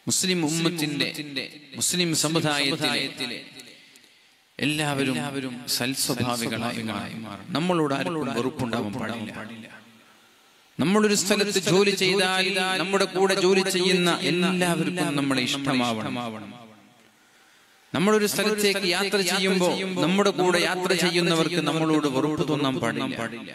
മുസ്ലിം ഉമ്മത്തിന്റെ മുസ്ലിം സമുദായത്തിലെ എല്ലാവരും സൽസ്വഭാവികളായി മാറണം നമ്മളോട് ആർക്കും വെറുപ്പുണ്ടാവാൻ പാടില്ല നമ്മളൊരു സ്ഥലത്ത് ജോലി ചെയ്താൽ നമ്മുടെ കൂടെ ജോലി ചെയ്യുന്ന എല്ലാവർക്കും നമ്മളെ ഇഷ്ടമാവണം നമ്മളൊരു സ്ഥലത്തേക്ക് യാത്ര ചെയ്യുമ്പോൾ നമ്മുടെ കൂടെ യാത്ര ചെയ്യുന്നവർക്ക് നമ്മളോട് വെറുപ്പ് തോന്നാൻ പാടില്ല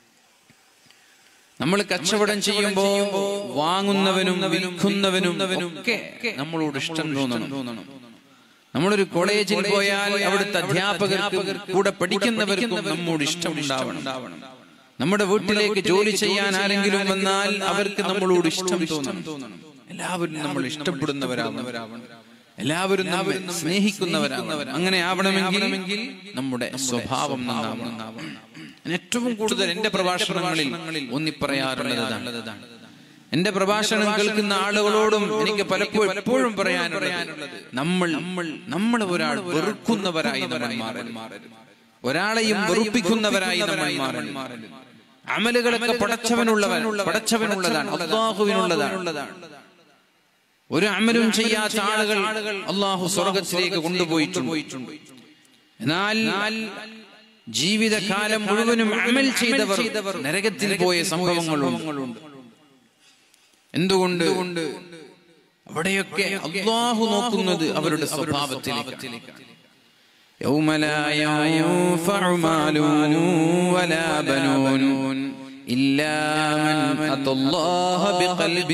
നമ്മൾ കച്ചവടം ചെയ്യുമ്പോ വാങ്ങുന്നവനും വിൽക്കുന്നവനും ഒക്കെ നമ്മളോട് ഇഷ്ടം തോന്നണം നമ്മളൊരു കോളേജിൽ പോയാൽ അവിടുത്തെ അധ്യാപകർക്ക് കൂടെ പഠിക്കുന്നവർക്കും നമ്മോട് ഇഷ്ടം ഉണ്ടാവണം നമ്മുടെ വീട്ടിലേക്ക് ജോലി ചെയ്യാൻ ആരെങ്കിലും വന്നാൽ അവർക്ക് നമ്മളോട് ഇഷ്ടം തോന്നണം എല്ലാവരും നമ്മൾ ഇഷ്ടപ്പെടുന്നവരാവണം എല്ലാവരും നമ്മെ സ്നേഹിക്കുന്നവരാവണം അങ്ങനെ ആവണമെങ്കിൽ നമ്മുടെ സ്വഭാവം നന്നാവണം ഞാൻ ഏറ്റവും കൂടുതൽ എന്റെ പ്രഭാഷണങ്ങളിൽ ഒന്നിപ്പറയാറുള്ളതാണ് എന്റെ പ്രഭാഷണം കേൾക്കുന്ന ആളുകളോടും എനിക്ക് പലപ്പോഴും എപ്പോഴും പറയാനുള്ളത് നമ്മൾ നമ്മൾ നമ്മൾ ഒരാൾ വെറുക്കുന്നവരായി നമ്മൾ മാറരുത് ഒരാളെയും വെറുപ്പിക്കുന്നവരായി നമ്മൾ മാറരുത് അമലുകളൊക്കെ പടച്ചവനുള്ളവൻ പടച്ചവനുള്ളതാണ് അള്ളാഹുവിനുള്ളതാണ് ഒരു അമലും ചെയ്യാത്ത ആളുകൾ അള്ളാഹു സ്വർഗത്തിലേക്ക് കൊണ്ടുപോയിട്ടുണ്ട് എന്നാൽ ജീവിതകാലം മുഴുവനും അമൽ ചെയ്തവർ നരകത്തിൽ പോയ സംഭവങ്ങളുണ്ട് എന്തുകൊണ്ട് അവിടെയൊക്കെ അള്ളാഹു നോക്കുന്നത് അവരുടെ സ്വഭാവത്തിലേക്കാണ് يوم لا ينفع مال ولا بنون إلا من أتى الله بقلب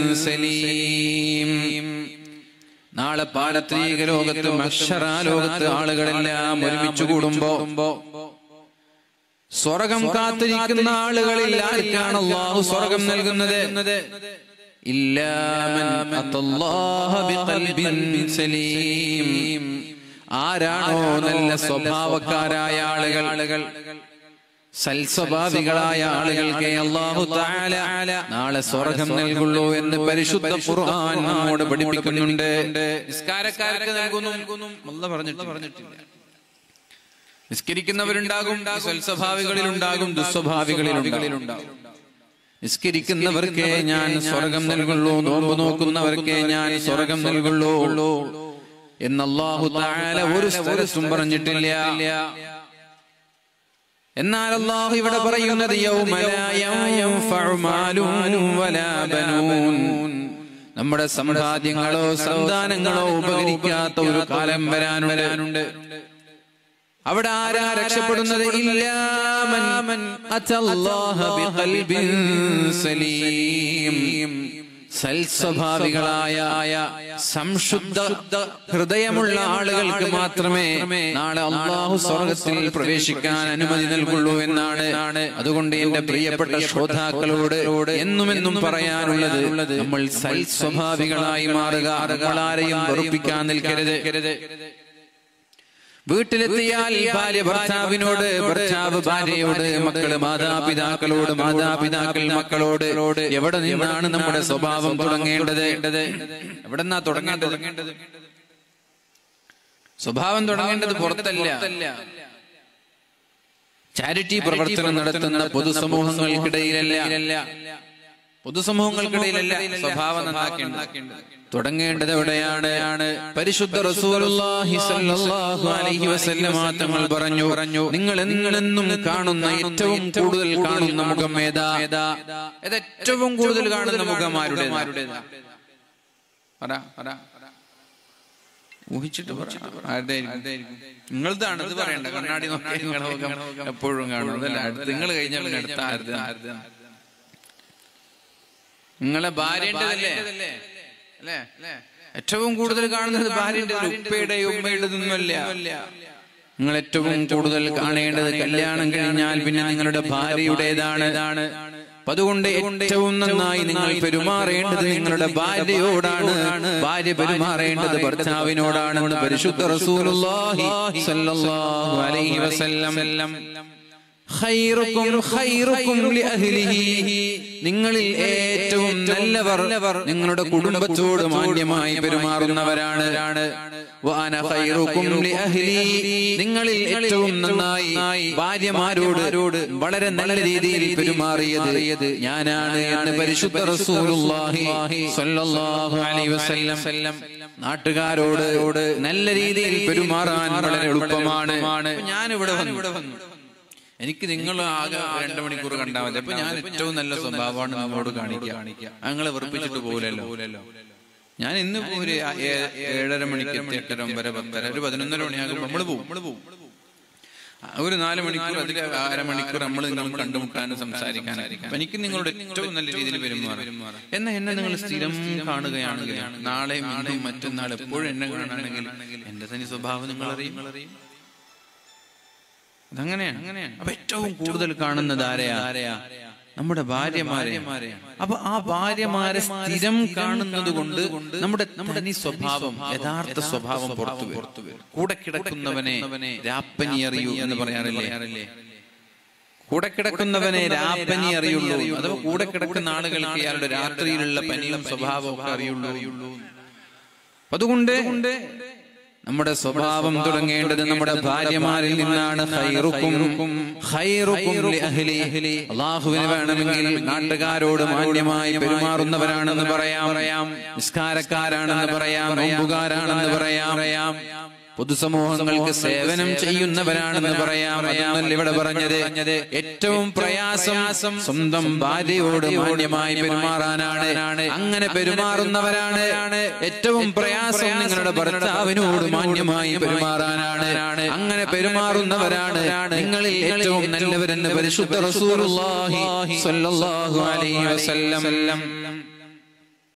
سليم നാളെ പാരത്രീക ലോകത്ത് അക്ഷരാലോകത്ത് ആളുകളെല്ലാം ഒരുമിച്ച് കൂടുമ്പോ സ്വർഗം കാത്തിരിക്കുന്ന ആളുകളിൽ ആർക്കാണ് അള്ളാഹു സ്വർഗം നൽകുന്നത് ഇല്ലാമൻ അത്തല്ലാഹ ബിഖൽബിൻ സലീം ആരാണോ നല്ല സ്വഭാവക്കാരായ ആളുകൾ സൽസ്വഭാവികളായ ആളുകൾക്ക് അള്ളാഹു താല നാളെ സ്വർഗം നൽകുള്ളൂ എന്ന് പരിശുദ്ധ ഖുർആൻ നമ്മോട് പഠിപ്പിക്കുന്നുണ്ട് നിസ്കാരക്കാർക്ക് നൽകുന്നു അല്ല പറഞ്ഞിട്ട് പറഞ്ഞിട്ടില്ല നിസ്കരിക്കുന്നവരുണ്ടാകും സൽസ്വഭാവികളിലുണ്ടാകും ദുസ്വഭാവികളിലുണ്ടാകും നിസ്കരിക്കുന്നവർക്ക് ഞാൻ സ്വർഗം നൽകുള്ളൂ നോമ്പ് നോക്കുന്നവർക്ക് ഞാൻ സ്വർഗം നൽകുള്ളൂ എന്നല്ലാഹു താല ഒരു സ്ഥലത്തും പറഞ്ഞിട്ടില്ല എന്നാൽ അള്ളാഹു ഇവിടെ പറയുന്നത് നമ്മുടെ സമ്പാദ്യങ്ങളോ സന്താനങ്ങളോ ഉപകരിക്കാത്ത ഒരു കാലം വരാനുണ്ട് അവിടെ ആരാ രക്ഷപ്പെടുന്നത് ഇല്ലാമൻ അത്തല്ലാഹ ബിഖൽബിൻ സലീം സൽസ്വഭാവികളായ സംശുദ്ധ ഹൃദയമുള്ള ആളുകൾക്ക് മാത്രമേ നാളെ അള്ളാഹു സ്വർഗത്തിൽ പ്രവേശിക്കാൻ അനുമതി നൽകുള്ളൂ എന്നാണ് അതുകൊണ്ട് എന്റെ പ്രിയപ്പെട്ട ശ്രോതാക്കളോട് എന്നും എന്നും പറയാനുള്ളത് നമ്മൾ സൽസ്വഭാവികളായി മാറുക നമ്മളാരെയും വെറുപ്പിക്കാൻ നിൽക്കരുത് വീട്ടിലെത്തിയാൽ ഭാര്യ ഭർത്താവിനോട് ഭർത്താവ് ഭാര്യയോട് മക്കള് മാതാപിതാക്കളോട് മാതാപിതാക്കൾ മക്കളോട് എവിടെ നിന്നാണ് നമ്മുടെ സ്വഭാവം തുടങ്ങേണ്ടത് എവിടെ നിന്നാ തുടങ്ങേണ്ടത് സ്വഭാവം തുടങ്ങേണ്ടത് പുറത്തല്ല ചാരിറ്റി പ്രവർത്തനം നടത്തുന്ന പൊതുസമൂഹങ്ങൾക്കിടയിലല്ല പൊതുസമൂഹങ്ങൾക്കിടയിലല്ല സ്വഭാവം നന്നാക്കേണ്ടത് തുടങ്ങേണ്ടത് എവിടെയാണ് പരിശുദ്ധ റസൂലുള്ളാഹി സ്വല്ലല്ലാഹു അലൈഹി വസല്ലമ തങ്ങൾ പറഞ്ഞു പറഞ്ഞു നിങ്ങൾ എന്നെന്നും കാണുന്ന ഏറ്റവും കൂടുതൽ കാണുന്ന മുഖം ഏതാ ഏത് ഏറ്റവും കൂടുതൽ കാണുന്ന മുഖം ആരുടേതാ പറ പറ ഊഹിച്ചിട്ട് നിങ്ങളതാണ് ഇത് പറയണ്ട കണ്ണാടി നോക്കി നിങ്ങളുടെ മുഖം എപ്പോഴും കാണും അതല്ല അടുത്ത് നിങ്ങൾ കഴിഞ്ഞാൽ പിന്നെ അടുത്ത ആരുത് ആരുത് നിങ്ങളെ ഭാര്യൻ്റെതല്ലേ അല്ലേ ഏറ്റവും കൂടുതൽ കാണുന്നത് ഭാര്യന്റെ ഉപ്പയുടെ ഉമ്മയുടെ ഒന്നുമല്ല നിങ്ങൾ ഏറ്റവും കൂടുതൽ കാണേണ്ടത് കല്യാണം കഴിഞ്ഞാൽ പിന്നെ നിങ്ങളുടെ ഭാര്യയുടേതാണ് അതുകൊണ്ട് ഏറ്റവും നന്നായി നിങ്ങൾ പെരുമാറേണ്ടത് നിങ്ങളുടെ ഭാര്യയോടാണ് ഭാര്യ പെരുമാറേണ്ടത് ഭർത്താവിനോടാണെന്ന് പരിശുദ്ധ റസൂലുള്ളാഹി സ്വല്ലല്ലാഹു അലൈഹി വസല്ലം ഖൈറുക്കും ഖൈറുക്കും ലിഅഹ്ലിഹി നിങ്ങളിൽ ഏറ്റവും നല്ലവർ നിങ്ങളുടെ കുടുംബത്തോട് മാന്യമായി പെരുമാറുന്നവരാണ് വഅന ഖൈറുക്കും ലിഅഹ്ലി നിങ്ങളിൽ ഏറ്റവും നന്നായി ഭാര്യമാരോട് വളരെ നല്ല രീതിയിൽ പെരുമാറിയത് ഞാനാണ് എന്ന് പരിശുദ്ധ റസൂലുള്ളാഹി സ്വല്ലല്ലാഹു അലൈഹി വസല്ലം നാട്ടുകാരോട് നല്ല രീതിയിൽ പെരുമാറാൻ വളരെ എളുപ്പമാണ് ഞാൻ ഇവിടെ വന്നു ഇവിടെ വന്നു എനിക്ക് നിങ്ങൾ ആകെ രണ്ടു മണിക്കൂർ കണ്ടാൽ മതി അപ്പൊ ഞാൻ ഏറ്റവും നല്ല സ്വഭാവമാണ് നിങ്ങളോട് കാണിക്കുക ഞങ്ങളെ വെറുപ്പിച്ചിട്ട് പോലല്ലോ ഞാൻ ഇന്ന് ഇപ്പോ ഒരു ഏ- ഏഴര മണിക്ക് എത്തി എട്ടര ഒമ്പര പത്തര ഒരു പതിനൊന്നര മണിയാകുമ്പോൾ നമ്മൾ പോകും നമ്മൾ പോകും ഒരു നാല് മണിക്കൂർ അതിൽ അരമണിക്കൂർ നമ്മൾ നിങ്ങൾ കണ്ടുമുട്ടാനും സംസാരിക്കാനായിരിക്കും അപ്പൊ എനിക്ക് നിങ്ങളോട് ഏറ്റവും നല്ല രീതിയിൽ പെരുമാറും എന്നാൽ എന്നെ നിങ്ങൾ സ്ഥിരം കാണുകയാണെങ്കിൽ നാളെ വീണ്ടും മറ്റന്നാൾ എപ്പോഴും എന്നെ കാണുകയാണെങ്കിൽ എന്റെ തനി സ്വഭാവം നിങ്ങൾ അറിയും അതങ്ങനെയാണ് അങ്ങനെയാണ് അപ്പൊ ഏറ്റവും കൂടുതൽ കാണുന്നത് ആരെയാ ആരെയാ നമ്മുടെ ഭാര്യമാരെ അപ്പൊ ആ ഭാര്യമാരെ സ്ഥിരം കാണുന്നത് കൊണ്ട് നമ്മുടെ നമ്മുടെ നീ സ്വഭാവം യഥാർത്ഥ സ്വഭാവം പുറത്തു വരും കൂടെ കിടക്കുന്നവനെ രാപ്പനി അറിയൂ എന്ന് പറയാറില്ലേ കൂടെ കിടക്കുന്നവനെ രാപ്പനി അറിയുള്ളൂ അഥവാ കൂടെ കിടക്കുന്ന ആളുകൾക്ക് ഇയാളുടെ രാത്രിയിലുള്ള പനിയും സ്വഭാവവും ഒക്കെ അറിയുള്ളൂ അതുകൊണ്ട് നമ്മുടെ സ്വഭാവം തുടങ്ങേണ്ടത് നമ്മുടെ ഭാര്യമാരിൽ നിന്നാണ് ഖൈറുക്കും ഖൈറുക്കും ലിഅഹ്ലി. അള്ളാഹുവിന് വേണമെങ്കിൽ നാട്ടുകാരോട് മാന്യമായി പെരുമാറുന്നവരാണെന്ന് പറയാം പറയാം നിസ്കാരക്കാരാണെന്ന് പറയാം നോമ്പുകാരാണെന്ന് പറയാം പറയാം പൊതുസമൂഹങ്ങൾക്ക് സേവനം ചെയ്യുന്നവരാണെന്ന് പറയാം അതൊന്നല്ല ഇവിടെ പറഞ്ഞത് ഏറ്റവും പ്രയാസം സ്വന്തം ഭാര്യയോട് മാന്യമായി പെരുമാറാനാണ് അങ്ങനെ പെരുമാറുന്നവരാണ് ഏറ്റവും പ്രയാസം നിങ്ങളുടെ ഭർത്താവിനോട് മാന്യമായി പെരുമാറാനാണ് അങ്ങനെ പെരുമാറുന്നവരാണ് നിങ്ങളിൽ ഏറ്റവും നല്ലവരെന്ന് പരിശുദ്ധ റസൂലുള്ളാഹി സ്വല്ലല്ലാഹു അലൈഹി വസല്ലം